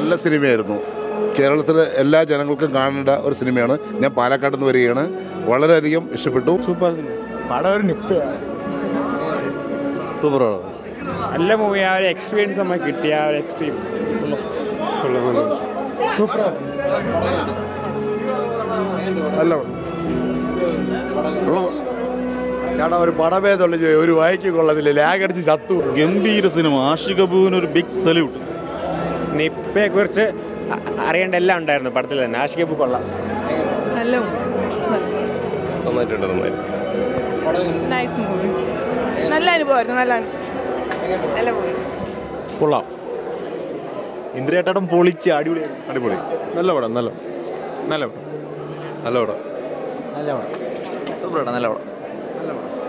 നല്ല സിനിമയായിരുന്നു കേരളത്തിലെ എല്ലാ ജനങ്ങൾക്കും കാണേണ്ട ഒരു സിനിമയാണ് ഞാൻ പാലക്കാട് നിന്ന് വരികയാണ് വളരെയധികം ഇഷ്ടപ്പെട്ടു സൂപ്പർ സിനിമ പടം ഒരു നിപ്പയാണ് സൂപ്പറാണ് നല്ല മൂവി ആ ഒരു എക്സ്പീരിയൻസ് നമുക്ക് കിട്ടിയ ആ ഒരു എക്സ്ട്രീം സൂപ്പർ നല്ല ചേട്ടാ ഒരു പടഭേദമുള്ള ജോലി ഒരു വായിക്ക് കൊള്ളത്തില്ല ലാഗ് അടിച്ച് ചത്തു ഗംഭീര സിനിമ ആഷിക് കപൂറിന് ഒരു ബിഗ് സല്യൂട്ട് നിപ്പയെ കുറിച്ച് അറിയേണ്ട എല്ലാം ഉണ്ടായിരുന്നു പടത്തിൽ തന്നെ ആഷികപ്പ് കൊള്ളാം നല്ല നന്നായിട്ടുണ്ട് നന്നായിട്ട് നൈസ് മൂവി നല്ല അനുഭവമായിരുന്നു നല്ല നല്ല മൂവി കൊള്ളാം ഇന്ദ്രേട്ടൻ പൊളിച്ച് അടിപൊളി അടിപൊളി നല്ല പടം നല്ല നല്ല പടം നല്ല പടം സൂപ്പറാണ് നല്ല പടം